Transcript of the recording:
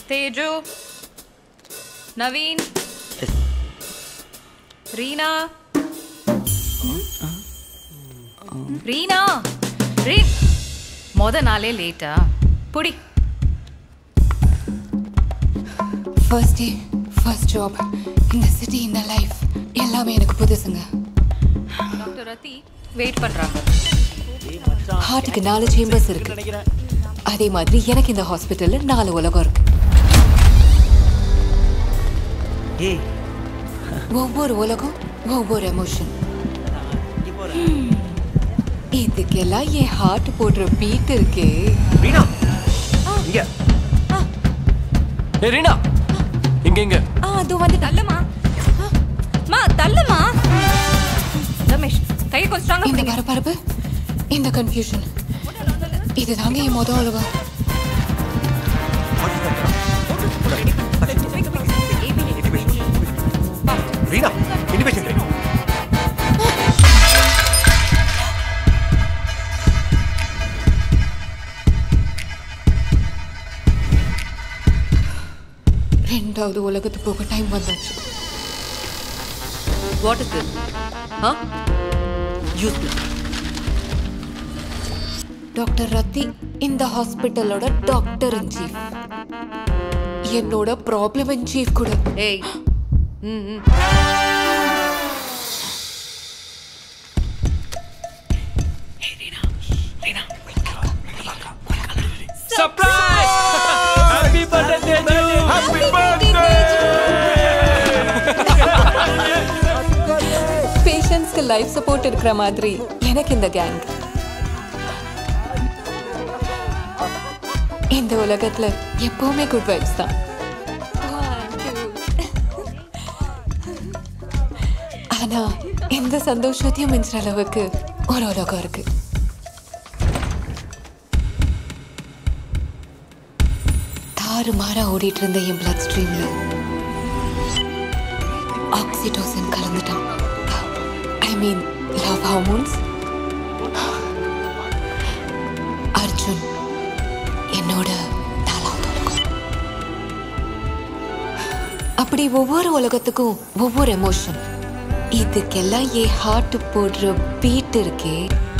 தேஜு நவீன் ரீனா ரீனா ரீ மொத நாளே லேட்டா புடி ஃபர்ஸ்ட் டே ஃபர்ஸ்ட் ஜாப் இந்த சிட்டி இந்த லைஃப் எல்லாமே எனக்கு புதுசுங்க டாக்டர் ரத்தி வெயிட் பண்றாங்க ஹார்ட்டுக்கு நாலு சேம்பர்ஸ் இருக்கு அதே மாதிரி எனக்கு இந்த ஹாஸ்பிட்டல்ல நாலு உலகம் இருக்கு ஏய் ஒவ்வொரு உலகம் ஒவ்வொரு எமோஷன் இதுக்கெல்லாம் என் ஹார்ட் போடுற பீட் இருக்கே ரீனா இங்க ஏ ரீனா இங்க இங்க ஆ அது வந்து தள்ளுமா மா தள்ளுமா ரமேஷ் கையை கொஞ்சம் ஸ்ட்ராங்கா இந்த பிடிங்க பரபரப்பு இந்த கன்ஃபியூஷன் இதுதாங்க என் மொதல் உலகம் ரீனா இனிமேஷன் ரெண்டாவது உலகத்துக்கு போக டைம் வந்தாச்சு what is this ah useless doctor Rathi இந்த ஹாஸ்பிட்டலோட டாக்டர் இன் சீஃப் என்னோட ப்ராப்ளம் இன் சீஃப் கூட ஏய் ம் ம் surprise happy birthday Teju happy பேஷண்ட்ஸ்க்கு லைஃப் சப்போர்ட் இருக்கிற மாதிரி எனக்கு இந்த கேங் இந்த உலகத்துல எப்பவுமே குட் வைப்ஸ் தான் ஆனா எந்த சந்தோஷத்தையும் மிஞ்சுற அளவுக்கு ஒரு உலகம் இருக்கு தாறு மாறா ஓடிட்டு இருந்த என் பிளட் ஸ்ட்ரீம்ல ஆக்சிடோசின் கலந்துட்டான் I mean love hormones Arjun என்னோட நாலாவது உலகம் அப்படி ஒவ்வொரு உலகத்துக்கும் ஒவ்வொரு எமோஷன் இதுக்கெல்லாம் என் ஹார்ட் போடுற பீட் இருக்கே